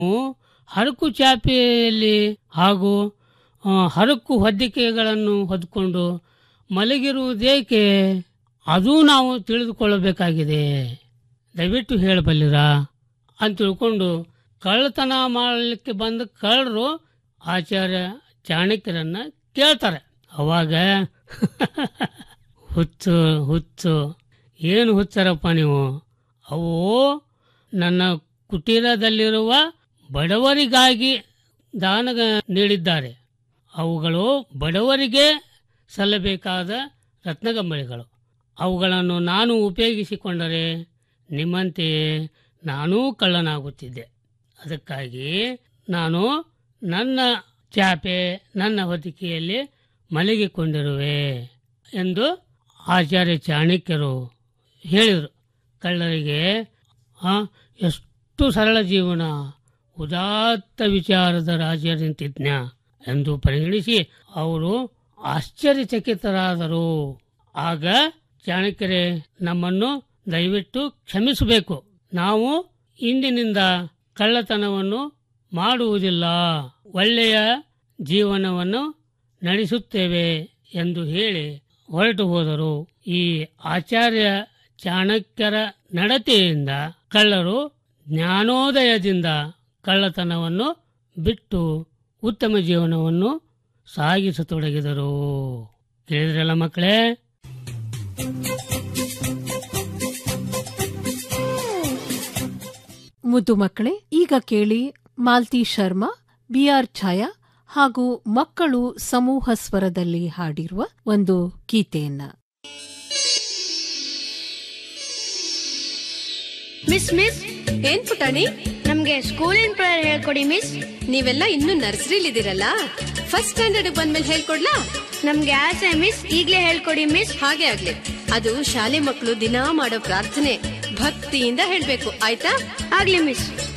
ಹರಕು ಚಾಪೆಯಲ್ಲಿ ಹಾಗೂ ಆ, ಹರಕು ಹೊದ್ದಿಕೆಗಳನ್ನು ಹೊದ್ಕೊಂಡು ಮಲಗಿರುವುದೇಕೆ ಅದು ನಾವು ತಿಳಿದುಕೊಳ್ಳಬೇಕಾಗಿದೆ ದಯವಿಟ್ಟು ಹೇಳಬಲ್ಲಿರಾ ಅಂತ ತಿಳ್ಕೊಂಡು ಕಳ್ಳತನ ಮಾಡಲಿಕ್ಕೆ ಬಂದ ಕಳ್ಳರು ಆಚಾರ್ಯ ಚಾಣಕ್ಯರನ್ನ ಕೇಳ್ತಾರೆ ಅವಾಗ ಹುಚ್ಚು ಹುಚ್ಚು ಏನು ಹುಚ್ಚರಪ್ಪ ನೀವು ಅವು ನನ್ನ ಕುಟೀರದಲ್ಲಿರುವ ಬಡವರಿಗಾಗಿ ದಾನ ನೀಡಿದ್ದಾರೆ ಅವುಗಳು ಬಡವರಿಗೆ ಸಲ್ಲಬೇಕಾದ ರತ್ನಗಂಬಳಿಗಳು ಅವುಗಳನ್ನು ನಾನು ಉಪಯೋಗಿಸಿಕೊಂಡರೆ ನಿಮ್ಮಂತೆಯೇ ನಾನೂ ಕಳ್ಳನಾಗುತ್ತಿದ್ದೆ ಅದಕ್ಕಾಗಿ ನಾನು ನನ್ನ ಚಾಪೆ ನನ್ನ ಹೊದಿಕೆಯಲ್ಲಿ ಮಲಗಿಕೊಂಡಿರುವೆ ಎಂದು ಆಚಾರ್ಯ ಚಾಣಕ್ಯರು ಹೇಳಿದರು ಕಳ್ಳರಿಗೆ ಆ, ಎಷ್ಟು ಸರಳ ಜೀವನ ಉದಾತ್ತ ವಿಚಾರದ ರಾಜರಿಂತಿಜ್ಞ ಎಂದು ಪರಿಗಣಿಸಿ ಅವರು ಆಶ್ಚರ್ಯಚಕಿತರಾದರು ಆಗ ಚಾಣಕ್ಯರೇ ನಮ್ಮನ್ನು ದಯವಿಟ್ಟು ಕ್ಷಮಿಸಬೇಕು ನಾವು ಇಂದಿನಿಂದ ಕಳ್ಳತನವನ್ನು ಮಾಡುವುದಿಲ್ಲ ಒಳ್ಳೆಯ ಜೀವನವನ್ನು ನಡೆಸುತ್ತೇವೆ ಎಂದು ಹೇಳಿ ಹೊರಟು ಹೋದರು ಈ ಆಚಾರ್ಯ ಚಾಣಕ್ಯರ ನಡತೆಯಿಂದ ಕಳ್ಳರು ಜ್ಞಾನೋದಯದಿಂದ ಕಳ್ಳತನವನ್ನು ಬಿಟ್ಟು ಉತ್ತಮ ಜೀವನವನ್ನು ಸಾಗಿಸತೊಡಗಿದರು ಕೇಳಿದ್ರಲ್ಲ ಮಕ್ಕಳೇ ಮುದ್ದು ಮಕ್ಕಳೇ ಈಗ ಕೇಳಿ ಮಾಲ್ತಿ ಶರ್ಮಾ ಬಿಆರ್ ಛಾಯಾ ಹಾಗೂ ಮಕ್ಕಳು ಸಮೂಹ ಸ್ವರದಲ್ಲಿ ಹಾಡಿರುವ ಒಂದು ಗೀತೆಯನ್ನ ಮಿಸ್ ಮಿಸ್ ಏನ್ ಪುಟಾಣಿ ನಮ್ಗೆ ಸ್ಕೂಲಿನ ಪ್ರೇಯರ್ ಹೇಳ್ಕೊಡಿ ಮಿಸ್ ನೀವೆಲ್ಲ ಇನ್ನು ನರ್ಸರಿಲಿದ್ದೀರಲ್ಲ ಫಸ್ಟ್ ಸ್ಟ್ಯಾಂಡರ್ಡ್ ಬಂದ್ಮೇಲೆ ಹೇಳ್ಕೊಡ್ಲಾ ನಮ್ಗೆ ಆಸೆ ಮಿಸ್ ಈಗ್ಲೇ ಹೇಳ್ಕೊಡಿ ಮಿಸ್ ಹಾಗೆ ಆಗ್ಲಿ ಅದು ಶಾಲೆ ಮಕ್ಕಳು ದಿನಾ ಮಾಡೋ ಪ್ರಾರ್ಥನೆ ಭಕ್ತಿಯಿಂದ ಹೇಳ್ಬೇಕು ಆಯ್ತಾ ಆಗ್ಲಿ ಮಿಸ್